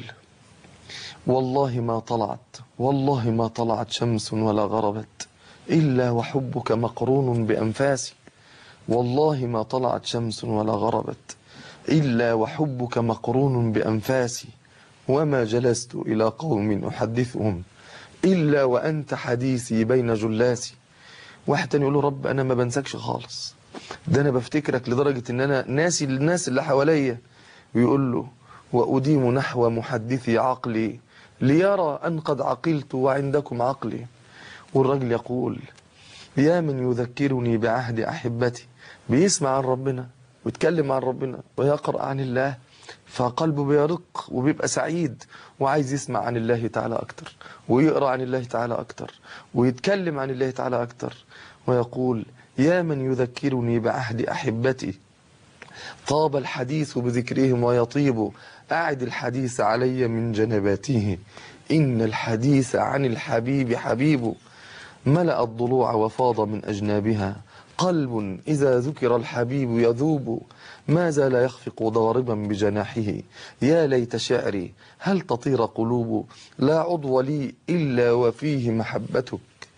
والله ما طلعت والله ما طلعت شمس ولا غربت إلا وحبك مقرون بأنفاسي والله ما طلعت شمس ولا غربت إلا وحبك مقرون بأنفاسي وما جلست إلى قوم أحدثهم إلا وأنت حديثي بين جلاسي واحد تاني يقول له رب أنا ما بنسكش خالص ده انا بفتكرك لدرجة ان انا ناسي الناس اللي حواليا ويقول له وأديم نحو محدثي عقلي ليرى أن قد عقلت وعندكم عقلي والرجل يقول يا من يذكرني بعهد أحبتي بيسمع عن ربنا ويتكلم عن ربنا ويقرأ عن الله فقلبه بيرق وبيبقى سعيد وعايز يسمع عن الله تعالى أكتر ويقرأ عن الله تعالى أكتر ويتكلم عن الله تعالى أكتر ويقول يا من يذكرني بعهد أحبتي طاب الحديث بذكرهم ويطيب أعد الحديث علي من جنباته إن الحديث عن الحبيب حبيب ملأ الضلوع وفاض من أجنابها قلب إذا ذكر الحبيب يذوب ما زال يخفق ضاربا بجناحه يا ليت شعري هل تطير قلوب لا عضو لي إلا وفيه محبتك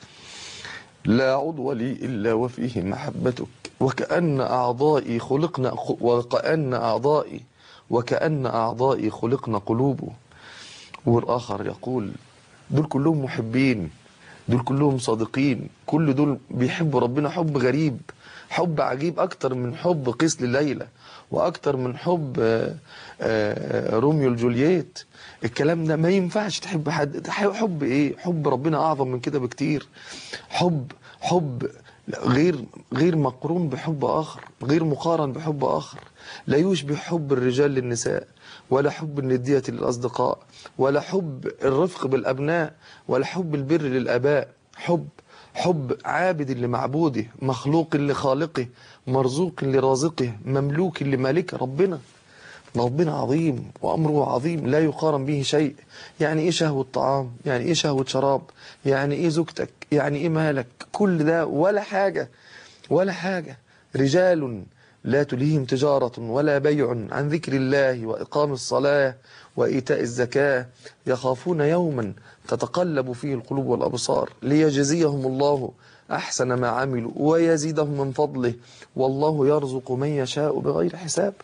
لا عضو لي إلا وفيه محبتك وكأن أعضائي خلقنا وكأن أعضائي وكأن أعضائي خلقنا قلوب والآخر يقول دول كلهم محبين دول كلهم صادقين كل دول بيحبوا ربنا حب غريب حب عجيب أكتر من حب قيس لليلى وأكتر من حب آه، آه، روميو لجولييت الكلام ده ما ينفعش تحب حد حب إيه حب ربنا أعظم من كده بكتير حب حب غير غير مقرون بحب آخر غير مقارن بحب آخر لا يشبه حب الرجال للنساء ولا حب الندية للأصدقاء ولا حب الرفق بالأبناء ولا حب البر للآباء حب حب عابد لمعبوده مخلوق لخالقه مرزوق لرازقه مملوك لمالكه ربنا ربنا عظيم وأمره عظيم لا يقارن به شيء يعني إيه شهوة طعام يعني إيه شهوة شراب يعني إيه زوجتك يعني إيه مالك كل ده ولا حاجة ولا حاجة رجال لا تلهيهم تجارة ولا بيع عن ذكر الله وإقام الصلاة وإيتاء الزكاة يخافون يوما تتقلب فيه القلوب والأبصار ليجزيهم الله أحسن ما عملوا ويزيدهم من فضله والله يرزق من يشاء بغير حساب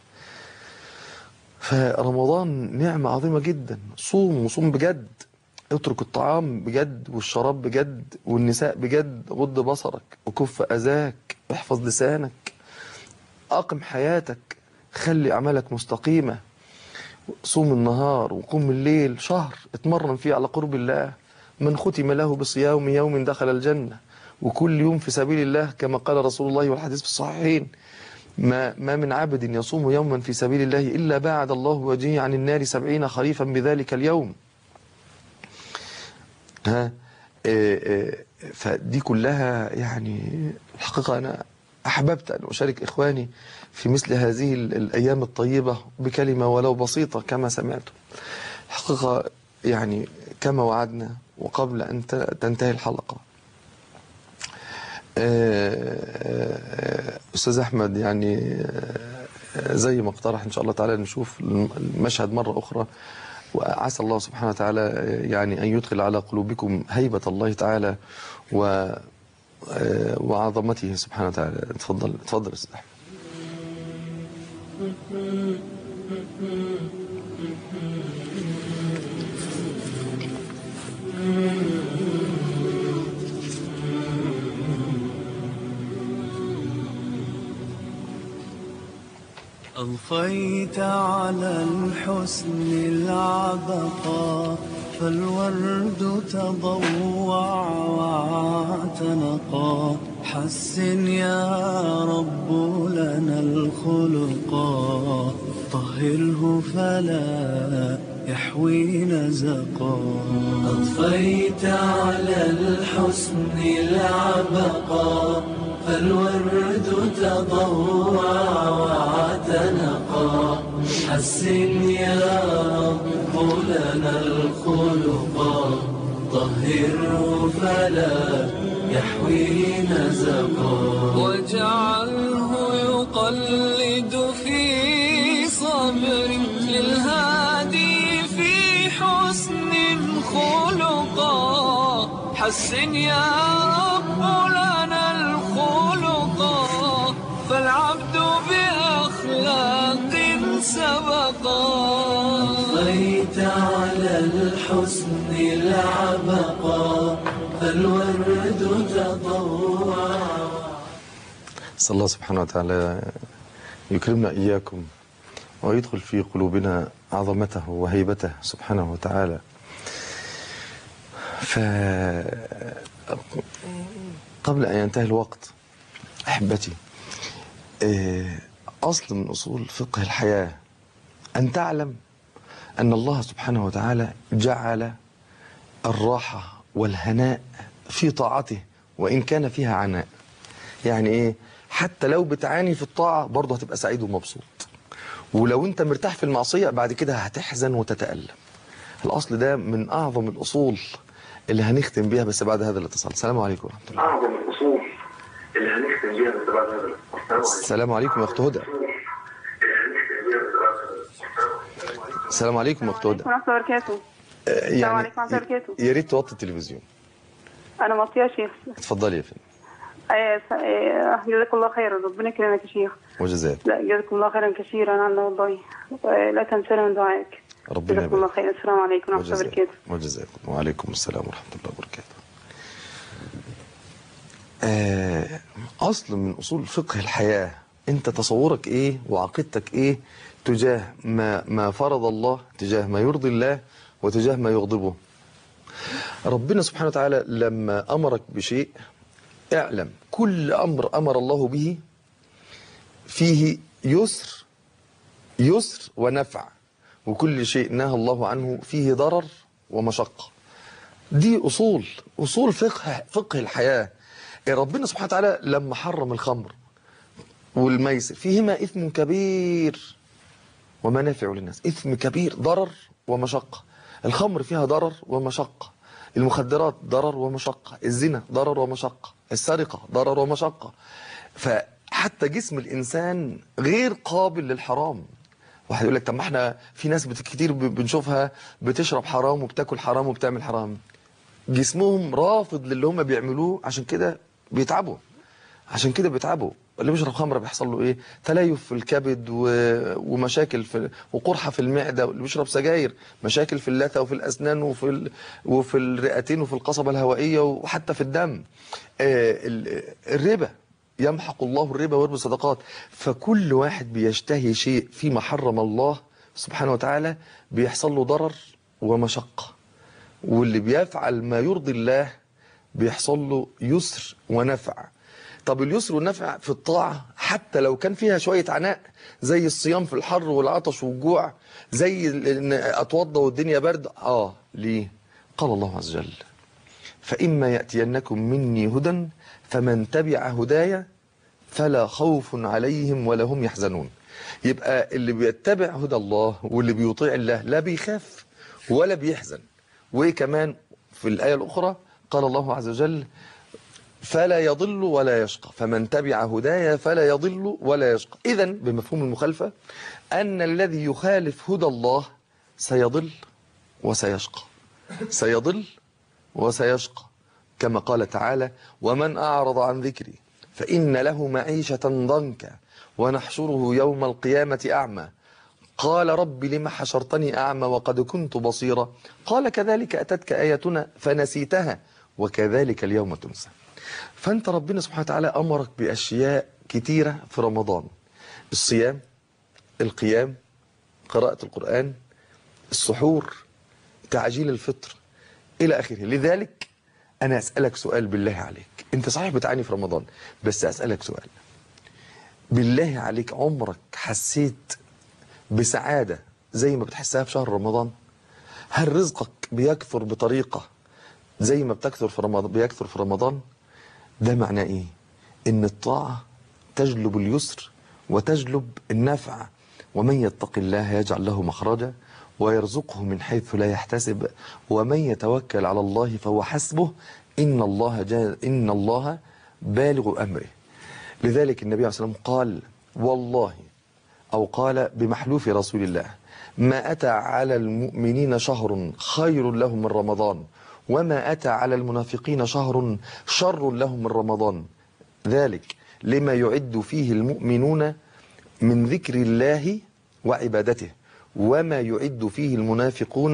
فرمضان نعمة عظيمة جدا صوم وصوم بجد اترك الطعام بجد والشراب بجد والنساء بجد غض بصرك وكف أذاك احفظ لسانك أقم حياتك خلي أعمالك مستقيمة صوم النهار وقوم الليل شهر اتمرن فيه على قرب الله من ختم له بصيام يوم دخل الجنة وكل يوم في سبيل الله كما قال رسول الله والحديث في الصحيحين ما, ما من عبد يصوم يوما في سبيل الله إلا باعد الله وجهه عن النار سبعين خريفا بذلك اليوم ها إيه إيه فدي كلها يعني الحقيقة أنا أحببت أن أشارك إخواني في مثل هذه ال- الأيام الطيبة بكلمة ولو بسيطة كما سمعتم الحقيقة يعني كما وعدنا وقبل أن ت- تنتهي الحلقة آه، أستاذ أحمد يعني آه، زي ما اقترح إن شاء الله تعالى نشوف المشهد مرة أخرى وعسى الله سبحانه وتعالى آه، يعني أن يدخل على قلوبكم هيبة الله تعالى و آه، وعظمته سبحانه وتعالى اتفضل اتفضل أستاذ أحمد أضفيت على الحسن العبقى فالورد تضوع واعتنقا حسن يا رب لنا الخلقا طهره فلا يحوي نزقا أضفيت على الحسن العبقا فالورد تضوع واعتنقا حسن يا رب لنا الخلقا طهره فلا يحوي نزقا واجعله يقلد في صبر للهادي في حسن خلقا حسن يا رب لنا الخلقا فالعبد بأخلاق سبقا أضفيت على الحسن العبقا فالورد تضوع أسأل الله سبحانه وتعالى يكرمنا إياكم ويدخل في قلوبنا عظمته وهيبته سبحانه وتعالى ف قبل أن ينتهي الوقت أحبتي آه، أصل من أصول فقه الحياة أن تعلم أن الله سبحانه وتعالى جعل الراحة والهناء في طاعته وإن كان فيها عناء يعني إيه حتى لو بتعاني في الطاعة برضه هتبقى سعيد ومبسوط ولو أنت مرتاح في المعصية بعد كده هتحزن وتتألم الأصل ده من أعظم الأصول اللي هنختم بيها بس بعد هذا الاتصال السلام عليكم ورحمة الله أعظم الأصول اللي هنختم بيها بس بعد هذا السلام عليكم يا أخت هدى السلام عليكم يا أخت هدى ورحمة الله وبركاته آه، السلام يعني عليكم ورحمة الله وبركاته يا ريت توطي التلفزيون أنا مطية يا شيخ اتفضلي يا فندم آه، س- آه، جزاك الله خيرا ربنا يكرمك يا شيخ وجزاك لا جزاكم الله خيرا كثيرا عنا والله آه، لا تنسانا من دعائك ربنا جزاكم الله يبارك خيرا السلام عليكم ورحمة الله وجزاك وبركاته وجزاكم وعليكم السلام ورحمة الله وبركاته آه، أصل من أصول فقه الحياة أنت تصورك إيه وعقيدتك إيه تجاه ما, ما فرض الله تجاه ما يرضي الله وتجاه ما يغضبه ربنا سبحانه وتعالى لما أمرك بشيء اعلم كل أمر أمر الله به فيه يسر يسر ونفع وكل شيء نهى الله عنه فيه ضرر ومشقة دي أصول أصول فقه فقه الحياة ربنا سبحانه وتعالى لما حرم الخمر والميسر فيهما إثم كبير ومنافع للناس إثم كبير ضرر ومشقة الخمر فيها ضرر ومشقة المخدرات ضرر ومشقة الزنا ضرر ومشقة السرقة ضرر ومشقة فحتى جسم الإنسان غير قابل للحرام واحد يقول لك طب ما احنا في ناس بت- كتير ب- بنشوفها بتشرب حرام وبتاكل حرام وبتعمل حرام جسمهم رافض للي هم بيعملوه عشان كده بيتعبوا عشان كده بيتعبوا اللي بيشرب خمره بيحصل له ايه تليف في الكبد و... ومشاكل في وقرحه في المعده واللي بيشرب سجاير مشاكل في اللثه وفي الاسنان وفي ال... وفي الرئتين وفي القصبه الهوائيه وحتى في الدم آه ال... الربا يمحق الله الربا ويربي الصدقات فكل واحد بيشتهي شيء فيما حرم الله سبحانه وتعالى بيحصل له ضرر ومشقه واللي بيفعل ما يرضي الله بيحصل له يسر ونفع طب اليسر والنفع في الطاعة حتى لو كان فيها شوية عناء زي الصيام في الحر والعطش والجوع زي ال- ان اتوضى والدنيا برد اه ليه قال الله عز وجل فإما يأتينكم مني هدى فمن تبع هدايا فلا خوف عليهم ولا هم يحزنون يبقى اللي بيتبع هدى الله واللي بيطيع الله لا بيخاف ولا بيحزن وايه كمان في الآية الأخرى قال الله عز وجل فلا يضل ولا يشقى فمن تبع هدايا فلا يضل ولا يشقى إذا بمفهوم المخالفة أن الذي يخالف هدى الله سيضل وسيشقى سيضل وسيشقى كما قال تعالى ومن أعرض عن ذكري فإن له معيشة ضنكا ونحشره يوم القيامة أعمى قال رب لم حشرتني أعمى وقد كنت بصيرا قال كذلك أتتك آياتنا فنسيتها وكذلك اليوم تنسى فأنت ربنا سبحانه وتعالى أمرك بأشياء كتيرة في رمضان الصيام القيام قراءة القرآن السحور تعجيل الفطر إلى آخره لذلك أنا أسألك سؤال بالله عليك أنت صحيح بتعاني في رمضان بس أسألك سؤال بالله عليك عمرك حسيت بسعادة زي ما بتحسها في شهر رمضان هل رزقك بيكثر بطريقة زي ما بتكثر في رمضان بيكثر في رمضان ده معناه ايه ان الطاعة تجلب اليسر وتجلب النفع ومن يتق الله يجعل له مخرجا ويرزقه من حيث لا يحتسب ومن يتوكل على الله فهو حسبه إن الله جا إن الله بالغ أمره لذلك النبي عليه الصلاة والسلام قال والله أو قال بمحلوف رسول الله ما أتى على المؤمنين شهر خير لهم من رمضان وما أتى على المنافقين شهر شر لهم من رمضان ذلك لما يعد فيه المؤمنون من ذكر الله وعبادته وما يعد فيه المنافقون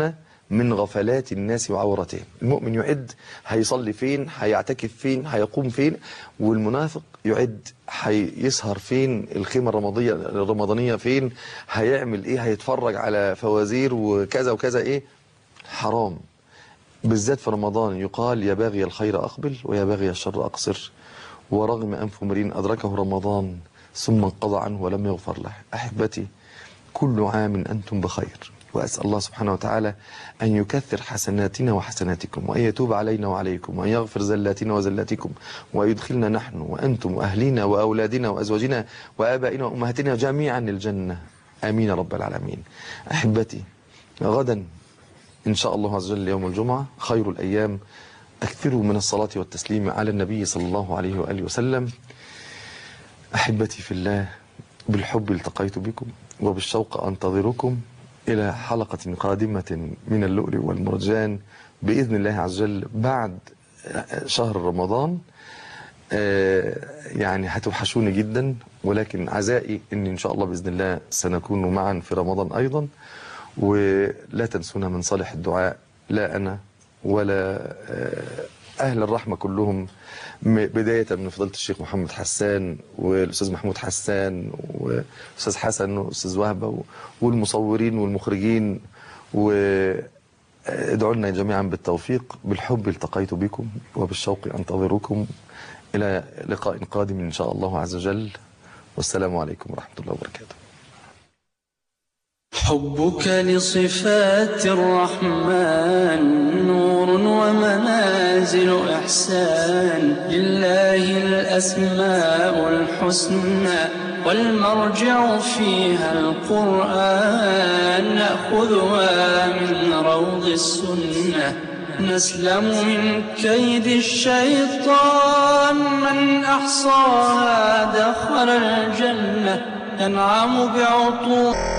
من غفلات الناس وعورتهم المؤمن يعد هيصلي فين هيعتكف فين هيقوم فين والمنافق يعد هيسهر فين الخيمة الرمضية الرمضانية فين هيعمل ايه هيتفرج على فوازير وكذا وكذا ايه حرام بالذات في رمضان يقال يا باغي الخير أقبل ويا باغي الشر أقصر ورغم أنف امرئ أدركه رمضان ثم انقضى عنه ولم يغفر له أحبتي كل عام أنتم بخير وأسأل الله سبحانه وتعالى أن يكثر حسناتنا وحسناتكم وأن يتوب علينا وعليكم وأن يغفر زلاتنا وزلاتكم ويدخلنا نحن وأنتم وأهلنا وأولادنا وأزواجنا وآبائنا وأمهاتنا جميعا الجنة آمين رب العالمين أحبتي غدا إن شاء الله عز وجل يوم الجمعة خير الأيام أكثروا من الصلاة والتسليم على النبي صلى الله عليه وآله وسلم أحبتي في الله بالحب التقيت بكم وبالشوق أنتظركم إلى حلقة قادمة من اللؤلؤ والمرجان بإذن الله عز وجل بعد شهر رمضان آه، يعني هتوحشوني جدا ولكن عزائي ان ان شاء الله باذن الله سنكون معا في رمضان ايضا ولا تنسونا من صالح الدعاء لا انا ولا آه، اهل الرحمه كلهم م- بدايه من فضيله الشيخ محمد حسان والاستاذ محمود حسان والاستاذ حسن والاستاذ وهبه و- والمصورين والمخرجين و ادعوا لنا جميعا بالتوفيق بالحب التقيت بكم وبالشوق انتظركم الى لقاء قادم ان شاء الله عز وجل والسلام عليكم ورحمه الله وبركاته حبك لصفات الرحمن نور ومنازل إحسان لله الأسماء الحسنى والمرجع فيها القرآن نأخذها من روض السنة نسلم من كيد الشيطان من أحصاها دخل الجنة ينعم بعطور